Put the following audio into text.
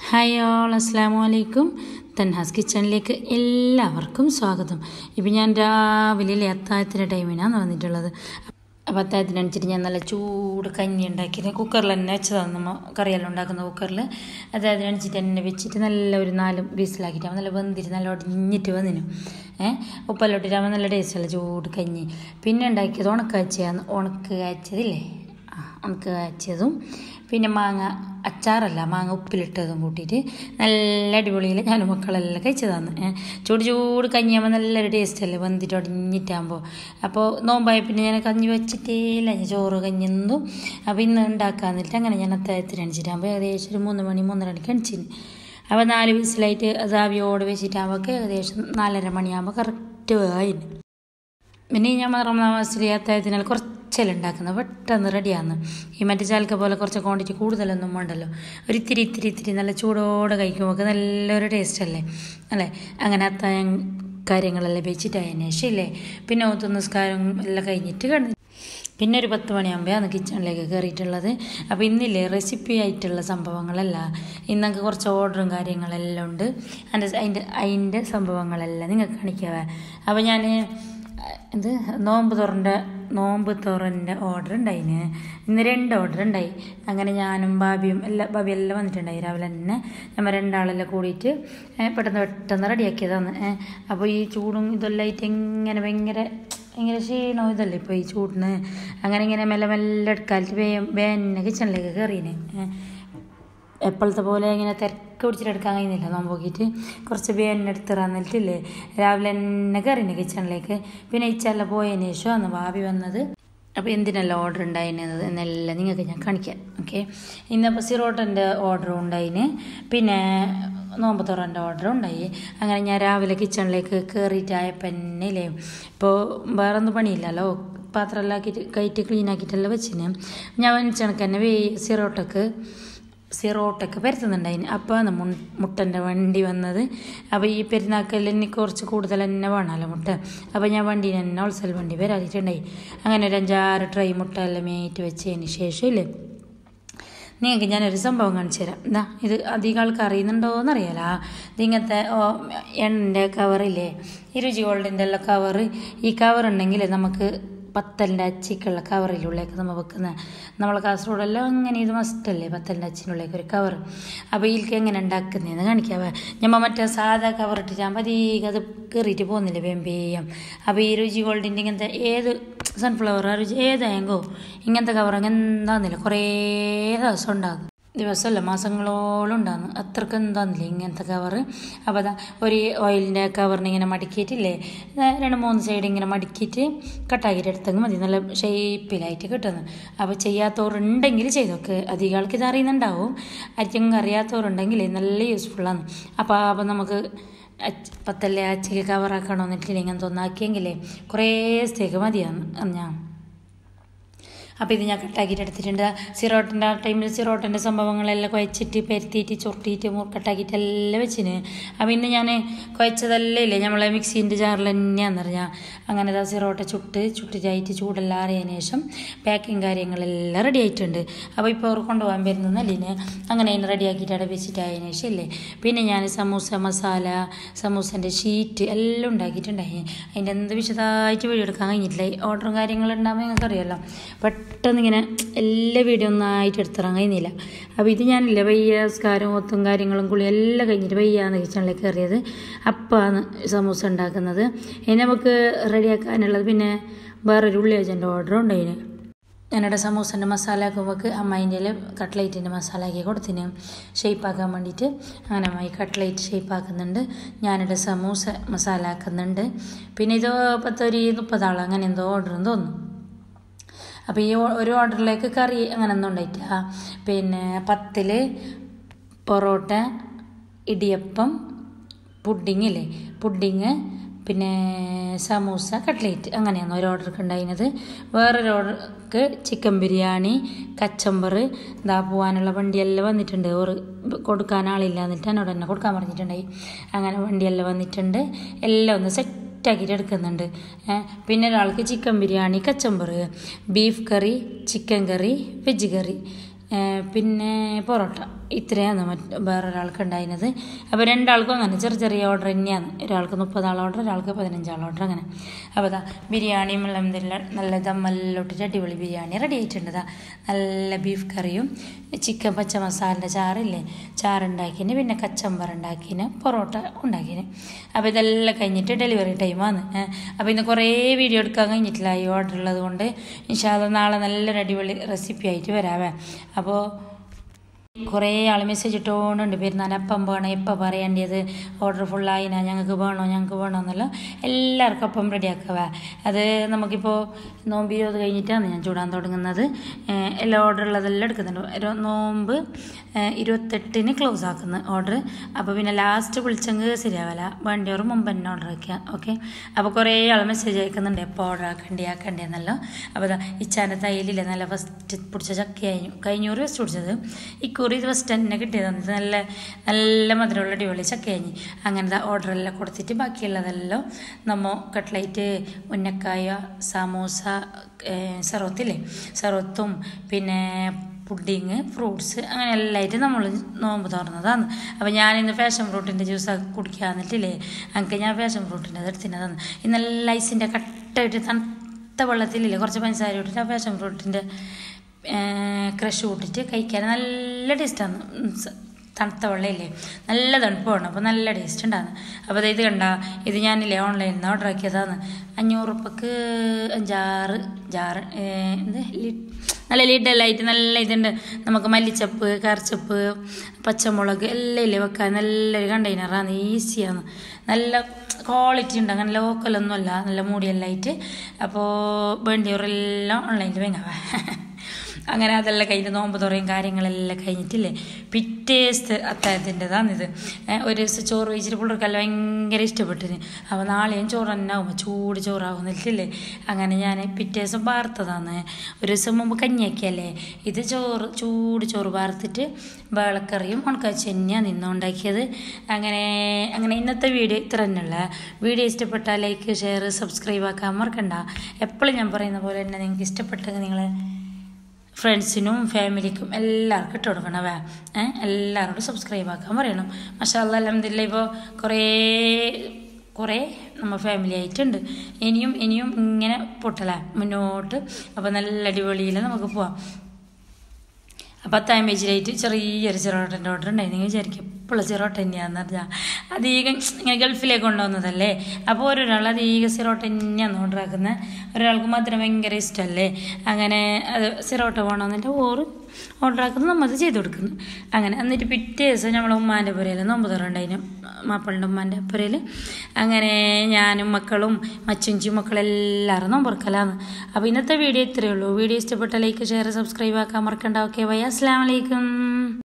hi all അസ്സാമു അലൈക്കും തൻഹാസ് കിച്ചണിലേക്ക് എല്ലാവർക്കും സ്വാഗതം ഇപ്പം ഞാൻ രാവിലെ അത്താഴത്തിൻ്റെ ടൈമിനാണ് വന്നിട്ടുള്ളത് അപ്പോൾ അത്താഴത്തിനനുസരിച്ച് ഞാൻ നല്ല ചൂട് കഞ്ഞി ഉണ്ടാക്കിയത് കുക്കറിൽ തന്നെ വെച്ചതാണ് നമ്മൾ കറിയെല്ലാം ഉണ്ടാക്കുന്ന കുക്കറിൽ അത് അതിനനുസരിച്ച് തന്നെ വെച്ചിട്ട് നല്ല ഒരു നാല് പീസിലാക്കിയിട്ട് നല്ല വെന്തിട്ട് നല്ല ഒടിഞ്ഞിട്ട് വന്നിനു ഏഹ് ഉപ്പെല്ലാം ഇട്ടിട്ടാകുമ്പോൾ നല്ല ടേസ്റ്റല്ല ചൂട് കഞ്ഞി പിന്നെ ഉണ്ടാക്കിയത് ഉണക്ക കാച്ചിയാണ് ഉണക്ക് കാച്ചിയതില്ലേ ആ ഉണക്ക് കാച്ചിയതും പിന്നെ മാങ്ങ അച്ചാറല്ല മാങ്ങ ഉപ്പിലിട്ടതും കൂട്ടിയിട്ട് നല്ല അടിപൊളിയിൽ ഞാൻ മക്കളെല്ലാം കഴിച്ചതാണ് ചൂട് ചൂട് കഞ്ഞിയാകുമ്പോൾ നല്ലൊരു ടേസ്റ്റ് അല്ലേ വന്നിട്ട് ഒടിഞ്ഞിട്ടാകുമ്പോൾ അപ്പോൾ നോമ്പായ പിന്നെ ഞാൻ കഞ്ഞി വെച്ചിട്ടേ ഇല്ല ഞാൻ ചോറ് കഞ്ഞിന്നും അപ്പോൾ ഇന്ന് ഉണ്ടാക്കാന്നിട്ട് അങ്ങനെ ഞാൻ അത്താഴത്തിന് അണിച്ചിട്ടാകുമ്പോൾ ഏകദേശം ഒരു മൂന്ന് മണി മൂന്നര മണിക്ക് അണിച്ചിന് അപ്പോൾ നാല് വിസിലായിട്ട് അത് ആവിയോട് വെച്ചിട്ടാകുമ്പോൾ ഏകദേശം നാലര മണിയാകുമ്പോൾ കറക്റ്റ് ആയിന് പിന്നെ ഞാൻ റമദാൻ മാസത്തിൽ അത്താഴത്തിനാൽ കുറച്ചെല്ലാം ഉണ്ടാക്കുന്നത് പെട്ടെന്ന് റെഡിയാന്ന് ഈ മറ്റേ ചാലക്ക പോലെ കുറച്ച് ക്വാണ്ടിറ്റി കൂടുതലൊന്നും വേണ്ടല്ലോ ഒരു ഇത്തിരി ഇത്തിരി ഇത്തിരി നല്ല ചൂടോടെ കഴിക്കുമ്പോൾ നല്ലൊരു ടേസ്റ്റ് അല്ലേ അല്ലേ അങ്ങനെ അത്താഴം കാര്യങ്ങളെല്ലാം വെച്ചിട്ടായതിനു ശേഷം ഇല്ലേ പിന്നെ ഒത്തു നിസ്കാരം എല്ലാം കഴിഞ്ഞിട്ട് കിടന്നു പിന്നെ ഒരു പത്ത് മണിയാകുമ്പോഴാണ് കിച്ചണിലേക്ക് കയറിയിട്ടുള്ളത് അപ്പോൾ ഇന്നില്ലേ റെസിപ്പി ആയിട്ടുള്ള സംഭവങ്ങളല്ല ഇന്നൊക്കെ കുറച്ച് ഓർഡറും കാര്യങ്ങളെല്ലാം ഉണ്ട് അതിൻ്റെ അതിൻ്റെ അതിൻ്റെ സംഭവങ്ങളെല്ലാം നിങ്ങൾക്ക് കാണിക്കാവേ അപ്പോൾ ഞാൻ ഇത് നോമ്പ് തുറൻ്റെ നോമ്പ് തുറൻ്റെ ഓർഡർ ഉണ്ടായിന് ഇന്ന് രണ്ട് ഓർഡർ ഉണ്ടായി അങ്ങനെ ഞാനും ബാബിയും എല്ലാം ബാബി എല്ലാം വന്നിട്ടുണ്ടായി രാവിലെ തന്നെ നമ്മൾ രണ്ടാളെല്ലാം കൂടിയിട്ട് പെട്ടെന്ന് പെട്ടെന്ന് റെഡിയാക്കിയതാണ് അപ്പോൾ ഈ ചൂടും ഇതെല്ലാം ആയിട്ട് ഇങ്ങനെ ഭയങ്കര ഭയങ്കര ക്ഷീണോ ഇതല്ലേ ഇപ്പോൾ ഈ ചൂടിന് അങ്ങനെ ഇങ്ങനെ മെല്ലെ മെല്ലെ എടുക്കാലിട്ട് വേ വേനെ കിച്ചണിലേക്ക് കയറീന് എപ്പോഴത്തെ പോലെ ഇങ്ങനെ തിരക്ക് പിടിച്ചിട്ട് എടുക്കാൻ കഴിയുന്നില്ല നോമ്പോക്കിയിട്ട് കുറച്ച് വേനെ എടുത്ത് തന്നിട്ടില്ലേ രാവിലെ തന്നെ കയറിന് കിച്ചണിലേക്ക് പിന്നെ ഇച്ചെല്ലാം പോയതിന് ശേഷമാണ് ഭാവി വന്നത് അപ്പോൾ എന്തിനെല്ലാം ഓർഡർ ഉണ്ടായിരുന്നത് എന്നെല്ലാം നിങ്ങൾക്ക് ഞാൻ കാണിക്കാം ഓക്കെ ഇന്നപ്പോൾ സിറോട്ടൻ്റെ ഓർഡർ ഉണ്ടായിന് പിന്നെ നോമ്പ് തുറൻ്റെ ഓർഡർ ഉണ്ടായി അങ്ങനെ ഞാൻ രാവിലെ കിച്ചണിലേക്ക് കയറിയിട്ടായപ്പന്നല്ലേ ഇപ്പോൾ വേറൊന്നും പണിയില്ലല്ലോ പാത്രമെല്ലാം ആക്കിയിട്ട് കയറ്റി ക്ലീൻ ആക്കിയിട്ടെല്ലാം വെച്ചിന് ഞാൻ വെച്ചണക്ക് തന്നെ വേ സിറോട്ടക്ക് സിറോട്ടൊക്കെ പരത്തുന്നുണ്ടായിന് അപ്പോൾ മുൻ മുട്ടൻ്റെ വണ്ടി വന്നത് അപ്പോൾ ഈ പെരുന്നാക്കലിൽ എനിക്ക് കുറച്ച് കൂടുതൽ തന്നെ വേണമല്ലോ മുട്ട അപ്പോൾ ഞാൻ വണ്ടി തന്നെ ഹോൾസെയിൽ വണ്ടി വരാതിട്ടുണ്ടായി അങ്ങനെ ഒരു അഞ്ചാറ് ട്രൈ മുട്ട എല്ലാം മേറ്റ് വെച്ചതിന് ശേഷം ഇല്ലേ നിങ്ങൾക്ക് ഞാനൊരു സംഭവം കാണിച്ചു തരാം എന്താ ഇത് അധികം ആൾക്ക് അറിയുന്നുണ്ടോയെന്ന് അറിയാലോ ഇത് ഇങ്ങനത്തെ എണ്ണൻ്റെ കവറില്ലേ ഈ രുചി ഗോൾഡിൻ്റെ എല്ലാം കവറ് ഈ കവർ ഉണ്ടെങ്കിൽ നമുക്ക് പത്തലിൻ്റെ അച്ചിക്കുള്ള കവറിലുള്ളേക്ക് നമ്മൾ വെക്കുന്ന നമ്മളെ കാസർഗോഡെല്ലാം അങ്ങനെ ഇത് മസ്റ്റല്ലേ പത്തലിൻ്റെ അച്ചിനുള്ളേക്ക് ഒരു കവർ അപ്പോൾ ഇതിലേക്ക് എങ്ങനെ ഉണ്ടാക്കുന്നതെന്ന് കാണിക്കാവേ ഞമ്മ മറ്റേ സാധാ കവർ ഇട്ടിട്ടാകുമ്പോൾ അധികം അത് കയറിയിട്ട് പോകുന്നില്ല വേമ്പേയം അപ്പോൾ ഈ രുചി ഗോൾഡിൻ്റെ ഇങ്ങനത്തെ ഏത് സൺഫ്ലവർ രുചി ഏതായെങ്കോ ഇങ്ങനത്തെ കവർ എന്താന്നില്ല കുറേ ദിവസം ഉണ്ടാകും ദിവസമല്ല മാസങ്ങളോളം ഉണ്ടാകുന്നു അത്രക്ക് എന്താന്നില്ല ഇങ്ങനത്തെ കവറ് അപ്പോൾ അതാ ഒരു ഓയിലിൻ്റെ കവറിന് ഇങ്ങനെ മടക്കിയിട്ടില്ലേ രണ്ട് മൂന്ന് സൈഡ് ഇങ്ങനെ മടക്കിയിട്ട് കട്ടാക്കിയിട്ട് എടുത്തെങ്കിൽ മതി നല്ല ഷേപ്പിലായിട്ട് കിട്ടുന്നു അപ്പോൾ ചെയ്യാത്തവരുണ്ടെങ്കിൽ ചെയ്തൊക്കെ അധികം ആൾക്ക് ഇത് അറിയുന്നുണ്ടാവും ആർക്കെങ്കിലും അറിയാത്തവരുണ്ടെങ്കിൽ നല്ല യൂസ്ഫുള്ളാണ് അപ്പോൾ അപ്പോൾ നമുക്ക് പത്തല്ലേ അച്ചയ്ക്ക് കവറാക്കണമെന്നിട്ടില്ല ഇങ്ങനത്തെ ഒന്നാക്കിയെങ്കിലേ കുറേ സ്ഥേക്ക് മതിയാണ് ഞാൻ അപ്പോൾ ഇത് ഞാൻ കട്ടാക്കിയിട്ട് എടുത്തിട്ടുണ്ട് സിറോട്ടിൻ്റെ ആ ടൈമിൽ സിറോട്ടിൻ്റെ സംഭവങ്ങളെല്ലാം കുഴച്ചിട്ട് പരത്തിയിട്ട് ചുരുട്ടിയിട്ട് കട്ടാക്കിയിട്ട് എല്ലാം വെച്ചിന് അപ്പോൾ ഇന്ന് ഞാൻ കുഴച്ചതല്ലേ ഇല്ലേ നമ്മളെ മിക്സീൻ്റെ ജാറിൽ തന്നെയാണെന്ന് പറഞ്ഞാൽ അങ്ങനെ ഇതാ സിറോട്ട ചുട്ട് ചുട്ടിട്ടായിട്ട് ചൂടെല്ലാം അറിയതിന് ശേഷം പാക്കിങ് കാര്യങ്ങളെല്ലാം റെഡി ആയിട്ടുണ്ട് അപ്പോൾ ഇപ്പോൾ അവർ കൊണ്ടുപോകാൻ വരുന്നല്ലേ അങ്ങനെ അതിന് റെഡിയാക്കിയിട്ട് അവിടെ വെച്ചിട്ടായതിനു ശേഷം ഇല്ലേ പിന്നെ ഞാൻ സമൂസ മസാല സമൂസൻ്റെ ഷീറ്റ് എല്ലാം ഉണ്ടാക്കിയിട്ടുണ്ടായി അതിൻ്റെ എന്ത് വിശദമായിട്ട് വീഡിയോ എടുക്കാൻ കഴിഞ്ഞിട്ടില്ല ഓർഡറും കാര്യങ്ങളുണ്ടാകുമ്പോൾ നിങ്ങൾക്ക് അറിയാമല്ലോ പെട്ടെന്ന് ഇങ്ങനെ എല്ലാ വീഡിയോ ഒന്നായിട്ട് എടുത്തിറാൻ കഴിയുന്നില്ല അപ്പോൾ ഇത് ഞാനില്ല വയ്യ സ്കാരം ഒത്തും കാര്യങ്ങളും കുളി എല്ലാം കഴിഞ്ഞിട്ട് വയ്യാന്ന് കിച്ചണിലേക്ക് കയറിയത് അപ്പാണ് സമൂസ ഉണ്ടാക്കുന്നത് ഇനി നമുക്ക് റെഡിയാക്കാനുള്ളത് പിന്നെ വേറൊരു ഉള്ളി വെച്ചൻ്റെ ഓർഡർ ഉണ്ടായിന് ഞാനിവിടെ സമൂസൻ്റെ മസാല ആക്കുമ്പോൾ അമ്മേൻ്റെ കട്ട്ലൈറ്റിൻ്റെ മസാല ആക്കി കൊടുത്തിന് ഷേപ്പാക്കാൻ വേണ്ടിയിട്ട് അങ്ങനെ അമ്മായി കട്ട്ലൈറ്റ് ഷേപ്പാക്കുന്നുണ്ട് ഞാനിവിടെ സമൂസ മസാല ആക്കുന്നുണ്ട് പിന്നെ ഇത് പത്തൊരു മുപ്പതാൾ അങ്ങനെ എന്തോ ഓർഡർ തോന്നുന്നു അപ്പോൾ ഈ ഒരു ഓർഡറിലേക്ക് കറി അങ്ങനെ ഒന്നും ഉണ്ടായിട്ടില്ല പിന്നെ പത്തിൽ പൊറോട്ട ഇടിയപ്പം പുഡിങ് ഇല്ലേ പുഡിങ് പിന്നെ സമൂസ കട്ട്ലേറ്റ് അങ്ങനെയാണ് ഒരു ഓർഡർക്ക് ഉണ്ടായിരുന്നത് വേറൊരു ഓർഡർക്ക് ചിക്കൻ ബിരിയാണി കച്ചമ്പർ ഇതാ പോകാനുള്ള വണ്ടിയെല്ലാം വന്നിട്ടുണ്ട് ഒരു കൊടുക്കാൻ ആളില്ല എന്നിട്ട് എന്നോട് തന്നെ കൊടുക്കാൻ പറഞ്ഞിട്ടുണ്ടായി അങ്ങനെ വണ്ടിയെല്ലാം വന്നിട്ടുണ്ട് എല്ലാം ഒന്ന് സെറ്റ് സെറ്റാക്കിയിട്ട് എടുക്കുന്നുണ്ട് പിന്നെ ഒരാൾക്ക് chicken biryani kachumber beef curry chicken curry veg curry പിന്നെ പൊറോട്ട ഇത്രയാണ് മറ്റ് വേറൊരാൾക്ക് ഉണ്ടായിരുന്നത് അപ്പോൾ രണ്ടാൾക്കും അങ്ങനെ ചെറിയ ചെറിയ ഓർഡർ തന്നെയാണ് ഒരാൾക്ക് മുപ്പതാൾ ഓർഡർ ഒരാൾക്ക് പതിനഞ്ചാൾ ഓർഡർ അങ്ങനെ അപ്പോൾ അതാ ബിരിയാണിയും അലഹമില്ല നല്ല ദമ്മെല്ലാം ഇട്ടിട്ട് അടിപൊളി ബിരിയാണി റെഡി ആയിട്ടുണ്ട് ദാ നല്ല ബീഫ് കറിയും ചിക്കൻ പച്ച മസാലൻ്റെ ചാറില്ലേ ചാറുണ്ടാക്കിന് പിന്നെ കച്ചമ്പർ ഉണ്ടാക്കിന് പൊറോട്ട ഉണ്ടാക്കിന് അപ്പോൾ ഇതെല്ലാം കഴിഞ്ഞിട്ട് ഡെലിവറി ടൈമാണ് അപ്പോൾ ഇന്ന് കുറേ വീഡിയോ എടുക്കാൻ കഴിഞ്ഞിട്ടില്ല ഈ ഓർഡർ ഉള്ളത് കൊണ്ട് ഇൻഷാല്ല നാളെ നല്ലൊരു അടിപൊളി റെസിപ്പി ആയിട്ട് വരാവേ അപ്പോൾ കുറേ ആൾ മെസ്സേജ് ഇട്ടുകൊണ്ടുണ്ട് പെരുന്നാൾ അപ്പം വേണം എപ്പോൾ പറയേണ്ടത് ഓർഡർ ഫുള്ളായിനാ ഞങ്ങൾക്ക് വേണോ ഞങ്ങൾക്ക് വേണോ എന്നല്ല എല്ലാവർക്കും അപ്പം റെഡിയാക്കുക അത് നമുക്കിപ്പോൾ നോമ്പ് ഇരുപത് കഴിഞ്ഞിട്ടാണ് ഞാൻ ചൂടാൻ തുടങ്ങുന്നത് ഏഹ് എല്ലാ ഓർഡർ ഉള്ളതെല്ലാം എടുക്കുന്നുണ്ട് ഒരു നോമ്പ് ഏഹ് ഇരുപത്തെട്ടിന് ക്ലോസ് ആക്കുന്ന ഓർഡർ അപ്പോൾ പിന്നെ ലാസ്റ്റ് വിളിച്ചെങ്കിൽ ശരിയാവില്ല വേണ്ടിയവർ മുമ്പ് തന്നെ ഓർഡർ ആക്കുക ഓക്കെ അപ്പോൾ കുറേ ആൾ മെസ്സേജ് അയക്കുന്നുണ്ട് എപ്പോൾ ഓർഡർ ആക്കണ്ടേ ആക്കണ്ടേ എന്നല്ലോ അപ്പോൾ ദാ ഇച്ചാൻ്റെ തയ്യലില്ലേ നല്ല ഫസ്റ്റ് പിടിച്ച ചക്ക കഴിഞ്ഞു കഴിഞ്ഞൂറ് ഫസ്റ്റ് പിടിച്ചത് ഇക്കുറി ഇത് ഫസ്റ്റ് തന്നെ കിട്ടിയതാണ് ഇത് നല്ല നല്ല മധുരമുള്ള അടിപൊളി ചക്ക കഴിഞ്ഞ് അങ്ങനത്തെ ഓർഡറെല്ലാം കൊടുത്തിട്ട് ബാക്കിയുള്ളതെല്ലാം നമ്മ കട്ട്ലൈറ്റ് ഉന്നക്കായ സമൂസ സെറോത്തില്ലേ സെറോത്തും പിന്നെ പുഡിങ് ഫ്രൂട്ട്സ് അങ്ങനെ എല്ലായിട്ട് നമ്മൾ നോമ്പ് തുറന്നതാണ് അപ്പോൾ ഞാനിന്ന് ഫാഷൻ ഫ്രൂട്ടിൻ്റെ ജ്യൂസ് കുടിക്കാൻ എന്നിട്ടില്ലേ എനിക്ക് ഞാൻ ഫാഷൻ ഫ്രൂട്ടിൻ്റെ എടുത്തിനതാണ് ഇന്നെല്ലാം ഐസിൻ്റെ കട്ടായിട്ട് തണുത്ത വെള്ളത്തിലില്ലേ കുറച്ച് പഞ്ചസാര ഇട്ടിട്ട് ആ ഫാഷൻ ഫ്രൂട്ടിൻ്റെ ക്രഷ് കൂട്ടിട്ട് കഴിക്കാൻ നല്ല ടേസ്റ്റാണ് തണുത്ത വെള്ളമില്ലേ നല്ല തണുപ്പ് വേണം അപ്പോൾ നല്ല ടേസ്റ്റ് ഉണ്ടാകുന്നു അപ്പോൾ ഇത് കണ്ട ഇത് ഞാനില്ലേ ഓൺലൈനിൽ നിന്ന് ഓർഡർ ആക്കിയതാണ് അഞ്ഞൂറ് ഉറുപ്പക്ക് അഞ്ചാറ് ജാറ് എന്ത് ലി- നല്ല ലീഡെല്ലായിട്ട് നല്ല ഇതുണ്ട് നമുക്ക് മല്ലിച്ചപ്പ് കറിച്ചപ്പ് പച്ചമുളക് എല്ലാം ഇല്ലേ വെക്കാൻ നല്ലൊരു കണ്ടെയ്നറാണ് ഈസിയാണ് നല്ല ക്വാളിറ്റി ഉണ്ട് അങ്ങനെ ലോക്കലൊന്നുമല്ല നല്ല മൂടിയെല്ലാം ആയിട്ട് അപ്പോൾ വേണ്ടിയവരെല്ലാം ഓൺലൈനിൽ വാങ്ങാവേ അങ്ങനെ അതെല്ലാം കഴിഞ്ഞ് നോമ്പ് തുറയും കാര്യങ്ങളെല്ലാം കഴിഞ്ഞിട്ടില്ലേ പിറ്റേസ്റ്റ് അത്താഴത്തിൻ്റെതാണിത് ഒരു ദിവസം ചോറ് വെച്ചിട്ട് പിള്ളേർക്കെല്ലാം ഭയങ്കര ഇഷ്ടപ്പെട്ടിന് അപ്പോൾ നാളെയും ചോറ് തന്നെ ആവും ചൂട് ചോറാവുന്നില്ലേ അങ്ങനെ ഞാൻ പിറ്റേ ദിവസം വാർത്തതാണ് ഒരു ദിവസം മുമ്പ് കഞ്ഞിയാക്കിയല്ലേ ഇത് ചോറ് ചൂട് ചോറ് വാർത്തിട്ട് വേളക്കറിയും ഉണക്കാച്ചി തന്നെയാണ് ഇന്ന് ഉണ്ടാക്കിയത് അങ്ങനെ അങ്ങനെ ഇന്നത്തെ വീഡിയോ ഇത്ര തന്നെയുള്ള വീഡിയോ ഇഷ്ടപ്പെട്ടാൽ ലൈക്ക് ഷെയർ സബ്സ്ക്രൈബ് ആക്കാൻ മറക്കണ്ട എപ്പോഴും ഞാൻ പറയുന്ന പോലെ തന്നെ നിങ്ങൾക്ക് ഇഷ്ടപ്പെട്ടെങ്കിൽ നിങ്ങൾ ഫ്രണ്ട്സിനും ഫാമിലിക്കും എല്ലാവർക്കും ഇട്ട് കൊടുക്കണവേ ഏഹ് എല്ലാവരോടും സബ്സ്ക്രൈബ് ആക്കാൻ പറയണം മഷാല്ല അലഹമില്ല ഇപ്പോൾ കുറേ കുറേ നമ്മൾ ഫാമിലി ആയിട്ടുണ്ട് ഇനിയും ഇനിയും ഇങ്ങനെ പൊട്ടലേ മുന്നോട്ട് അപ്പോൾ നല്ല അടിപൊളിയിൽ നമുക്ക് പോവാം അപ്പോൾ അത്തായം പേജിലായിട്ട് ചെറിയൊരു ചെറോട്ടൻ്റെ ഓർഡർ ഉണ്ടായിരുന്നു വിചാരിക്കും എപ്പോഴും ചെറോട്ട തന്നെയാണെന്ന് പറഞ്ഞാൽ അധികം ഇങ്ങനെ ഗൾഫിലേക്ക് കൊണ്ടുവന്നതല്ലേ അപ്പോൾ ഓരോരാൾ അധികം സിറോട്ട തന്നെയാണ് ഓർഡർ ആക്കുന്നത് ഒരാൾക്ക് മധുരം ഭയങ്കര ഇഷ്ടമല്ലേ അങ്ങനെ അത് സിറോട്ട വേണമെന്നിട്ട് ഓറ് ഓർഡർ ആക്കുന്നത് നമ്മൾ അത് ചെയ്ത് കൊടുക്കുന്നു അങ്ങനെ എന്നിട്ട് പിറ്റേ ദിവസം നമ്മൾ ഉമ്മാൻ്റെ പുരയിൽ നോമ്പ് തുറണ്ടായിരുന്നു മാപ്പിളിൻ്റെ ഉമ്മാൻ്റെ പുരയിൽ അങ്ങനെ ഞാനും മക്കളും മച്ചുഞ്ചി മക്കളെല്ലാവരും നോമ്പുറക്കലാണ് അപ്പോൾ ഇന്നത്തെ വീഡിയോ ഇത്രയേ ഉള്ളൂ വീഡിയോ ഇഷ്ടപ്പെട്ട ലൈക്ക് ഷെയർ സബ്സ്ക്രൈബ് ആക്കാൻ മറക്കണ്ട ഓക്കെ ബൈ അസ്സാം വലൈക്കും